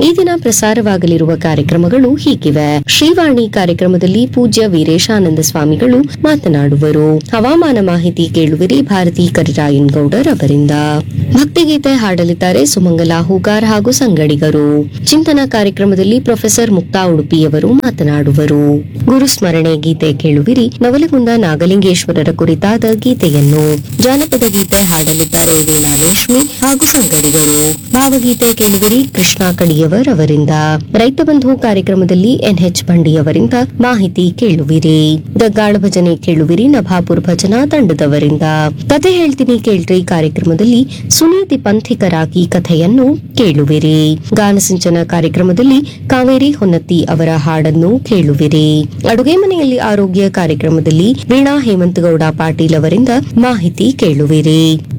ಈ ದಿನ ಪ್ರಸಾರವಾಗಲಿರುವ ಕಾರ್ಯಕ್ರಮಗಳು ಹೀಗಿವೆ ಶ್ರೀವಾಣಿ ಕಾರ್ಯಕ್ರಮದಲ್ಲಿ ಪೂಜ್ಯ ವೀರೇಶಾನಂದ ಸ್ವಾಮಿಗಳು ಮಾತನಾಡುವರು ಹವಾಮಾನ ಮಾಹಿತಿ ಕೇಳುವಿರಿ ಭಾರತಿ ಕರಿರಾಯನ್ ಗೌಡರ್ ಅವರಿಂದ ಭಕ್ತಿಗೀತೆ ಹಾಡಲಿದ್ದಾರೆ ಸುಮಂಗಲ ಹೂಗಾರ್ ಹಾಗೂ ಸಂಗಡಿಗರು ಚಿಂತನ ಕಾರ್ಯಕ್ರಮದಲ್ಲಿ ಪ್ರೊಫೆಸರ್ ಮುಕ್ತಾ ಉಡುಪಿಯವರು ಮಾತನಾಡುವರು ಗುರುಸ್ಮರಣೆ ಗೀತೆ ಕೇಳುವಿರಿ ನವಲಗುಂದ ನಾಗಲಿಂಗೇಶ್ವರರ ಕುರಿತಾದ ಗೀತೆಯನ್ನು ಜಾನಪದ ಗೀತೆ ಹಾಡಲಿದ್ದಾರೆ ರೇಷ್ಮಿ ಹಾಗೂ ಸಂಗಡಿಗರು ಭಾವಗೀತೆ ಕೇಳುವಿರಿ ಕೃಷ್ಣ ಕಡಿಯವರ್ ಅವರಿಂದ ರೈತ ಬಂಧು ಕಾರ್ಯಕ್ರಮದಲ್ಲಿ ಎನ್ಎಚ್ ಬಂಡಿಯವರಿಂದ ಮಾಹಿತಿ ಕೇಳುವಿರಿ ಗಗ್ಗಾಳ ಭಜನೆ ಕೇಳುವಿರಿ ನಭಾಪುರ್ ಭಜನಾ ತಂಡದವರಿಂದ ಕತೆ ಹೇಳ್ತೀನಿ ಕೇಳ್ರಿ ಕಾರ್ಯಕ್ರಮದಲ್ಲಿ ಸುನೀತಿ ಪಂಥಿಕರಾಗಿ ಕಥೆಯನ್ನು ಕೇಳುವಿರಿ ಗಾನಸಿಂಚನ ಕಾರ್ಯಕ್ರಮದಲ್ಲಿ ಕಾವೇರಿ ಹೊನ್ನತ್ತಿ ಅವರ ಹಾಡನ್ನು ಕೇಳುವಿರಿ ಅಡುಗೆ ಮನೆಯಲ್ಲಿ ಆರೋಗ್ಯ ಕಾರ್ಯಕ್ರಮದಲ್ಲಿ ವೀಣಾ ಹೇಮಂತಗೌಡ ಪಾಟೀಲ್ ಅವರಿಂದ ಮಾಹಿತಿ ಕೇಳುವಿರಿ